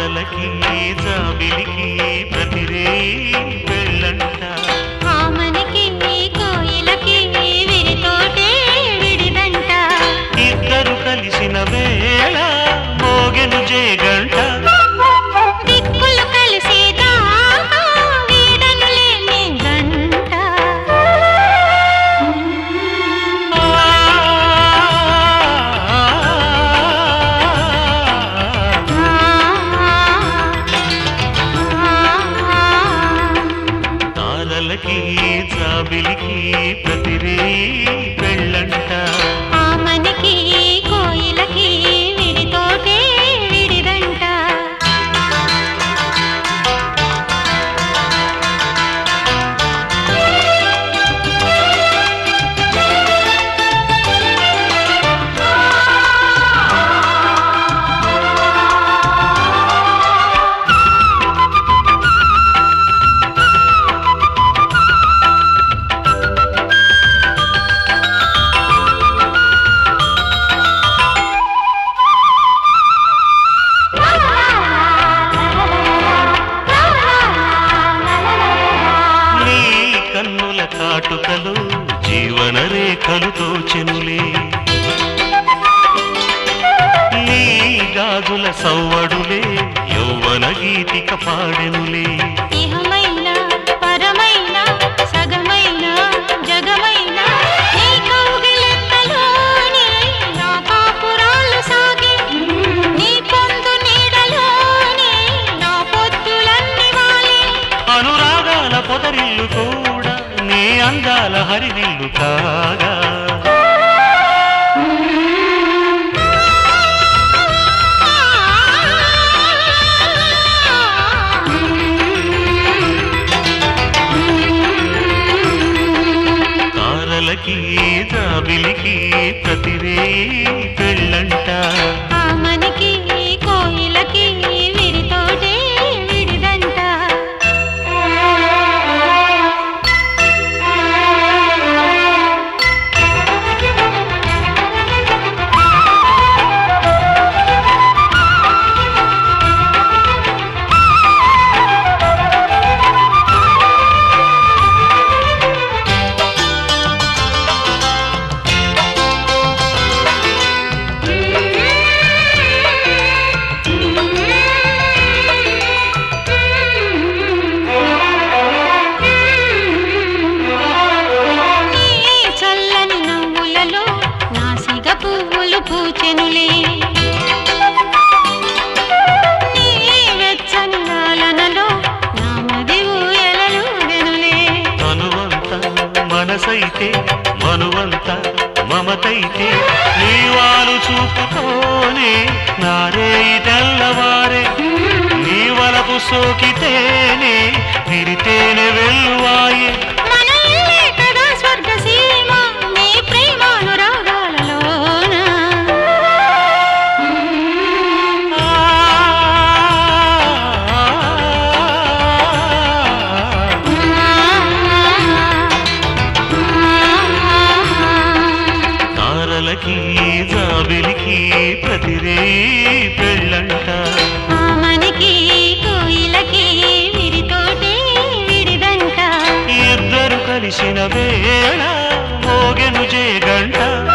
తారలకి జాబిలికి ప్రతిరే పెళ్ళంట ఆమనికి కోయిలకి విరితోటే విడిదంట ఇద్దరు కలిసిన వేళ మోగెను జేగంట దిక్కులు కలిసేదాకా వీడను లేని గంట తారలకి జాబిలికి ప్రతిరే పెళ్ళంట ఆమనికి కోయిలకి విడితోటే విడిదంట నీ కన్నుల కాటుకలు జీవన రేఖలు తోచెనులే నీ గాజుల సవ్వడులే యౌవన గీతిక పాడెనులే ఇహమైన పరమైన సగమైన జగమైన నీ కౌగిలింతలోనే నా కాపురాలు సాగే నీ పొందు నీడలోనే నా పొద్దులన్నీ వాలే అనురాగాల పొదరిల్లు కూడా నీ అందాల హరివిల్లు కాగా తారలకి జాబిలికి ప్రతిరే పెళ్ళంట ఆమనికి కోయిలకి విడితోటే విడిదంట నీ చల్లని నవ్వులలో నాసిగ పువ్వులు పూచెనులే నీ వెచ్చని లాలనలో నా మది ఊయలలుగెనులే మనువంత మనసైతే మనువంత మమతైతే నీవాలు చూపుతోనే నారే తెల్లవారే నీ వలపు సోకితేనే విరితేనే వెల్లువాయే మన ఇల్లే కదా స్వర్గ సీమ నీ ప్రేమానురాగాలలోన తారలకి జాబిలికి ప్రతిరే పెళ్ళంట ఆమనికి కోయిలకి విరితోటే విడిదంట ఇద్దరు కలిసిన వేళ మోగెను జేగంట